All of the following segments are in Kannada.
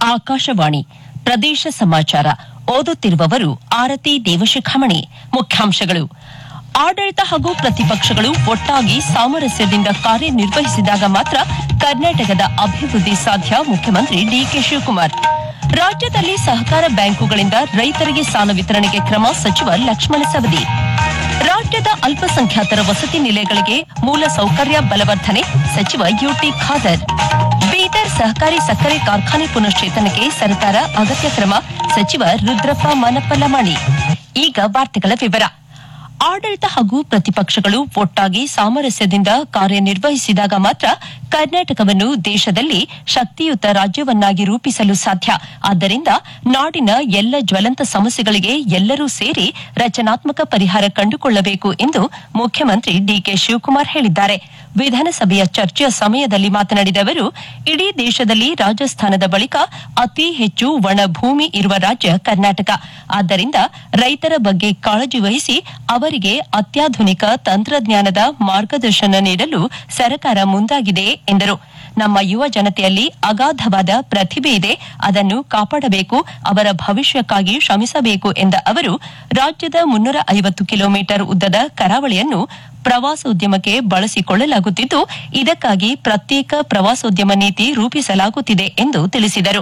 ಆಕಾಶವಾಣಿ ಪ್ರದೇಶ ಸಮಾಚಾರ ಓದುತ್ತಿರುವವರು ಆರತಿ ದೇವಶಿಖಾಮಣಿ ಮುಖ್ಯಾಂಶಗಳು ಆಡಳಿತ ಹಾಗೂ ಪ್ರತಿಪಕ್ಷಗಳು ಒಟ್ಟಾಗಿ ಸಾಮರಸ್ಯದಿಂದ ಕಾರ್ಯನಿರ್ವಹಿಸಿದಾಗ ಮಾತ್ರ ಕರ್ನಾಟಕದ ಅಭಿವೃದ್ಧಿ ಸಾಧ್ಯ ಮುಖ್ಯಮಂತ್ರಿ ಡಿಕೆ ಶಿವಕುಮಾರ್ ರಾಜ್ಯದಲ್ಲಿ ಸಹಕಾರ ಬ್ಯಾಂಕುಗಳಿಂದ ರೈತರಿಗೆ ಸಾಲ ವಿತರಣೆಗೆ ಕ್ರಮ ಸಚಿವ ಲಕ್ಷ್ಮಣ ಸವದಿ ರಾಜ್ಯದ ಅಲ್ಪಸಂಖ್ಯಾತರ ವಸತಿ ನಿಲಯಗಳಿಗೆ ಮೂಲ ಸೌಕರ್ಯ ಬಲವರ್ಧನೆ ಸಚಿವ ಯುಟಿ ಖಾದರ್ ಬೀದರ್ ಸಹಕಾರಿ ಸಕ್ಕರೆ ಕಾರ್ಖಾನೆ ಪುನಶ್ಚೇತನಕ್ಕೆ ಸರ್ಕಾರ ಅಗತ್ಯ ಕ್ರಮ ಸಚಿವ ರುದ್ರಪ್ಪ ಮನಪ್ಪಲಮಾಣಿ ಈಗ ವಾರ್ತೆಗಳ ವಿವರ ಆಡಳಿತ ಹಾಗೂ ಪ್ರತಿಪಕ್ಷಗಳು ಒಟ್ಟಾಗಿ ಸಾಮರಸ್ಯದಿಂದ ಕಾರ್ಯನಿರ್ವಹಿಸಿದಾಗ ಮಾತ್ರ ಕರ್ನಾಟಕವನ್ನು ದೇಶದಲ್ಲಿ ಶಕ್ತಿಯುತ ರಾಜ್ಯವನ್ನಾಗಿ ರೂಪಿಸಲು ಸಾಧ್ಯ ಆದ್ದರಿಂದ ನಾಡಿನ ಎಲ್ಲ ಜ್ವಲಂತ ಸಮಸ್ಯೆಗಳಿಗೆ ಎಲ್ಲರೂ ಸೇರಿ ರಚನಾತ್ಮಕ ಪರಿಹಾರ ಕಂಡುಕೊಳ್ಳಬೇಕು ಎಂದು ಮುಖ್ಯಮಂತ್ರಿ ಡಿಕೆ ಶಿವಕುಮಾರ್ ಹೇಳಿದ್ದಾರೆ ವಿಧಾನಸಭೆಯ ಚರ್ಚೆಯ ಸಮಯದಲ್ಲಿ ಮಾತನಾಡಿದ ಅವರು ಇಡೀ ದೇಶದಲ್ಲಿ ರಾಜಸ್ಥಾನದ ಬಳಿಕ ಅತಿ ಹೆಚ್ಚು ಒಣ ಭೂಮಿ ಇರುವ ರಾಜ್ಯ ಕರ್ನಾಟಕ ಆದ್ದರಿಂದ ರೈತರ ಬಗ್ಗೆ ಕಾಳಜಿ ವಹಿಸಿ ಅವರಿಗೆ ಅತ್ಯಾಧುನಿಕ ತಂತ್ರಜ್ಞಾನದ ಮಾರ್ಗದರ್ಶನ ನೀಡಲು ಸರ್ಕಾರ ಮುಂದಾಗಿದೆ ಎಂದರು ನಮ್ಮ ಯುವ ಜನತೆಯಲ್ಲಿ ಅಗಾಧವಾದ ಪ್ರತಿಭೆ ಇದೆ ಅದನ್ನು ಕಾಪಾಡಬೇಕು ಅವರ ಭವಿಷ್ಯಕ್ಕಾಗಿ ಶ್ರಮಿಸಬೇಕು ಎಂದ ಅವರು ರಾಜ್ಯದ ಮುನ್ನೂರ ಐವತ್ತು ಕಿಲೋಮೀಟರ್ ಉದ್ದದ ಕರಾವಳಿಯನ್ನು ಪ್ರವಾಸೋದ್ಯಮಕ್ಕೆ ಬಳಸಿಕೊಳ್ಳಲಾಗುತ್ತಿದ್ದು ಇದಕ್ಕಾಗಿ ಪ್ರತ್ಯೇಕ ಪ್ರವಾಸೋದ್ಯಮ ನೀತಿ ರೂಪಿಸಲಾಗುತ್ತಿದೆ ಎಂದು ತಿಳಿಸಿದರು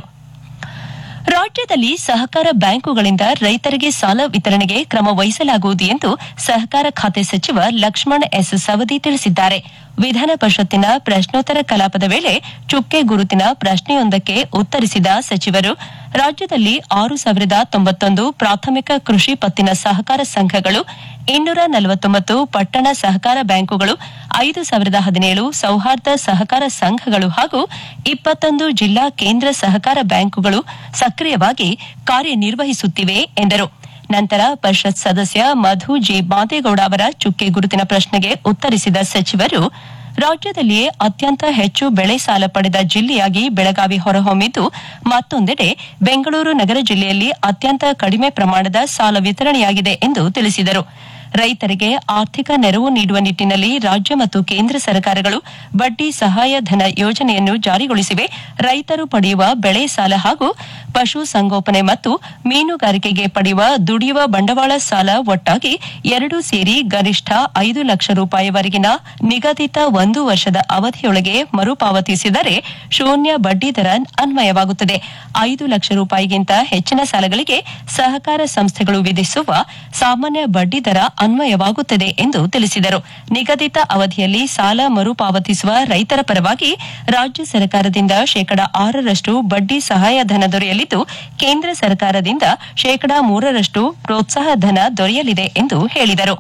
ರಾಜ್ಯದಲ್ಲಿ ಸಹಕಾರ ಬ್ಯಾಂಕುಗಳಿಂದ ರೈತರಿಗೆ ಸಾಲ ವಿತರಣೆಗೆ ಕ್ರಮ ವಹಿಸಲಾಗುವುದು ಎಂದು ಸಹಕಾರ ಖಾತೆ ಸಚಿವ ಲಕ್ಷ್ಮಣ ಎಸ್ ಸವದಿ ತಿಳಿಸಿದ್ದಾರೆ ವಿಧಾನ ಪರಿಷತ್ತಿನ ಪ್ರಶ್ನೋತ್ತರ ಕಲಾಪದ ವೇಳೆ ಚುಕ್ಕೆ ಗುರುತಿನ ಪ್ರಶ್ನೆಯೊಂದಕ್ಕೆ ಉತ್ತರಿಸಿದ ಸಚಿವರು ರಾಜ್ಯದಲ್ಲಿ ಆರು ಸಾವಿರದ ತೊಂಬತ್ತೊಂದು ಪ್ರಾಥಮಿಕ ಕೃಷಿ ಪತ್ತಿನ ಸಹಕಾರ ಸಂಘಗಳು ಇನ್ನೂರ ನಲವತ್ತೊಂಬತ್ತು ಪಟ್ಟಣ ಸಹಕಾರ ಬ್ಯಾಂಕುಗಳು ಐದು ಸಾವಿರದ ಹದಿನೇಳು ಸೌಹಾರ್ದ ಸಹಕಾರ ಸಂಘಗಳು ಹಾಗೂ ಇಪ್ಪತ್ತೊಂದು ಜಿಲ್ಲಾ ಕೇಂದ್ರ ಸಹಕಾರ ಬ್ಯಾಂಕುಗಳು ಸಕ್ರಿಯವಾಗಿ ಕಾರ್ಯನಿರ್ವಹಿಸುತ್ತಿವೆ ಎಂದರು ನಂತರ ಪರಿಷತ್ ಸದಸ್ಯ ಮಧು ಜಿ ಮಾದೇಗೌಡ ಅವರ ಚುಕ್ಕೆ ಗುರುತಿನ ಪ್ರಶ್ನೆಗೆ ಉತ್ತರಿಸಿದ ಸಚಿವರು ರಾಜ್ಯದಲ್ಲಿಯೇ ಅತ್ಯಂತ ಹೆಚ್ಚು ಬೆಳೆ ಸಾಲ ಪಡೆದ ಜಿಲ್ಲೆಯಾಗಿ ಬೆಳಗಾವಿ ಹೊರಹೊಮ್ಮಿದ್ದು ಮತ್ತೊಂದೆಡೆ ಬೆಂಗಳೂರು ನಗರ ಜಿಲ್ಲೆಯಲ್ಲಿ ಅತ್ಯಂತ ಕಡಿಮೆ ಪ್ರಮಾಣದ ಸಾಲ ವಿತರಣೆಯಾಗಿದೆ ಎಂದು ತಿಳಿಸಿದರು ರೈತರಿಗೆ ಆರ್ಥಿಕ ನೆರವು ನೀಡುವ ನಿಟ್ಟಿನಲ್ಲಿ ರಾಜ್ಯ ಮತ್ತು ಕೇಂದ್ರ ಸರ್ಕಾರಗಳು ಬಡ್ಡಿ ಸಹಾಯಧನ ಯೋಜನೆಯನ್ನು ಜಾರಿಗೊಳಿಸಿವೆ ರೈತರು ಪಡೆಯುವ ಬೆಳೆ ಸಾಲ ಹಾಗೂ ಪಶು ಸಂಗೋಪನೆ ಮತ್ತು ಮೀನುಗಾರಿಕೆಗೆ ಪಡೆಯುವ ದುಡಿಯುವ ಬಂಡವಾಳ ಸಾಲ ಒಟ್ಟಾಗಿ ಎರಡೂ ಸೇರಿ ಗರಿಷ್ಠ ಐದು ಲಕ್ಷ ರೂಪಾಯಿವರೆಗಿನ ನಿಗದಿತ ಒಂದು ವರ್ಷದ ಅವಧಿಯೊಳಗೆ ಮರುಪಾವತಿಸಿದರೆ ಶೂನ್ಯ ಬಡ್ಡಿ ದರ ಅನ್ವಯವಾಗುತ್ತದೆ ಐದು ಲಕ್ಷ ರೂಪಾಯಿಗಿಂತ ಹೆಚ್ಚಿನ ಸಾಲಗಳಿಗೆ ಸಹಕಾರ ಸಂಸ್ಥೆಗಳು ವಿಧಿಸುವ ಸಾಮಾನ್ಯ ಬಡ್ಡಿ ದರ ಅನ್ವಯವಾಗುತ್ತದೆ ಎಂದು ತಿಳಿಸಿದರು ನಿಗದಿತ ಅವಧಿಯಲ್ಲಿ ಸಾಲ ಮರುಪಾವತಿಸುವ ರೈತರ ಪರವಾಗಿ ರಾಜ್ಯ ಸರ್ಕಾರದಿಂದ ಶೇಕಡಾ ಆರರಷ್ಟು ಬಡ್ಡಿ ಸಹಾಯಧನ ದೊರೆಯಲಿದ್ದು ಕೇಂದ್ರ ಸರ್ಕಾರದಿಂದ ಶೇಕಡಾ ಮೂರರಷ್ಟು ಪ್ರೋತ್ಸಾಹ ಧನ ದೊರೆಯಲಿದೆ ಎಂದು ಹೇಳಿದರು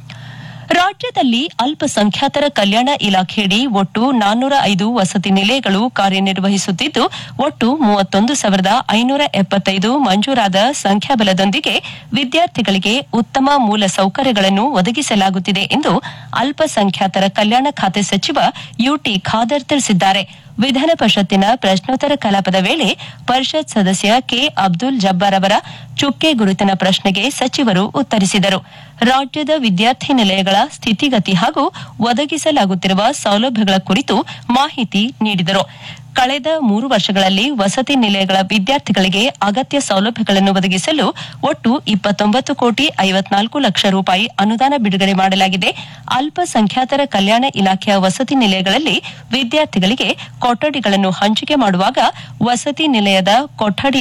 ರಾಜ್ಯದಲ್ಲಿ ಅಲ್ಪಸಂಖ್ಯಾತರ ಕಲ್ಯಾಣ ಇಲಾಖೆಯಡಿ ಒಟ್ಟು ನಾನ್ನೂರ ಐದು ವಸತಿ ನಿಲಯಗಳು ಕಾರ್ಯನಿರ್ವಹಿಸುತ್ತಿದ್ದು ಒಟ್ಟು ಮೂವತ್ತೊಂದು ಸಾವಿರದ ಐನೂರ ಎಪ್ಪತ್ತೈದು ಮಂಜೂರಾದ ಸಂಖ್ಯಾಬಲದೊಂದಿಗೆ ವಿದ್ಯಾರ್ಥಿಗಳಿಗೆ ಉತ್ತಮ ಮೂಲ ಸೌಕರ್ಯಗಳನ್ನು ಒದಗಿಸಲಾಗುತ್ತಿದೆ ಎಂದು ಅಲ್ಪಸಂಖ್ಯಾತರ ಕಲ್ಯಾಣ ಖಾತೆ ಸಚಿವ ಯುಟಿ ಖಾದರ್ ತಿಳಿಸಿದ್ದಾರೆ ವಿಧಾನ ಪರಿಷತ್ತಿನ ಪ್ರಶ್ನೋತ್ತರ ಕಲಾಪದ ವೇಳೆ ಪರಿಷತ್ ಸದಸ್ಯ ಕೆ ಅಬ್ದುಲ್ ಜಬ್ಬಾರ್ ಅವರ ಚುಕ್ಕೆ ಗುರುತಿನ ಪ್ರಶ್ನೆಗೆ ಸಚಿವರು ಉತ್ತರಿಸಿದರು ರಾಜ್ಯದ ವಿದ್ಯಾರ್ಥಿ ನಿಲಯಗಳ ಸ್ಥಿತಿಗತಿ ಹಾಗೂ ಒದಗಿಸಲಾಗುತ್ತಿರುವ ಸೌಲಭ್ಯಗಳ ಕುರಿತು ಮಾಹಿತಿ ನೀಡಿದರು ಕಳೆದ ಮೂರು ವರ್ಷಗಳಲ್ಲಿ ವಸತಿ ನಿಲಯಗಳ ವಿದ್ಯಾರ್ಥಿಗಳಿಗೆ ಅಗತ್ಯ ಸೌಲಭ್ಯಗಳನ್ನು ಒದಗಿಸಲು ಒಟ್ಟು ಇಪ್ಪತ್ತೊಂಬತ್ತು ಕೋಟಿ ಐವತ್ನಾಲ್ಕು ಲಕ್ಷ ರೂಪಾಯಿ ಅನುದಾನ ಬಿಡುಗಡೆ ಮಾಡಲಾಗಿದೆ ಅಲ್ಪಸಂಖ್ಯಾತರ ಕಲ್ಯಾಣ ಇಲಾಖೆಯ ವಸತಿ ನಿಲಯಗಳಲ್ಲಿ ವಿದ್ಯಾರ್ಥಿಗಳಿಗೆ ಕೊಠಡಿಗಳನ್ನು ಹಂಚಿಕೆ ಮಾಡುವಾಗ ವಸತಿ ನಿಲಯದ ಕೊಠಡಿ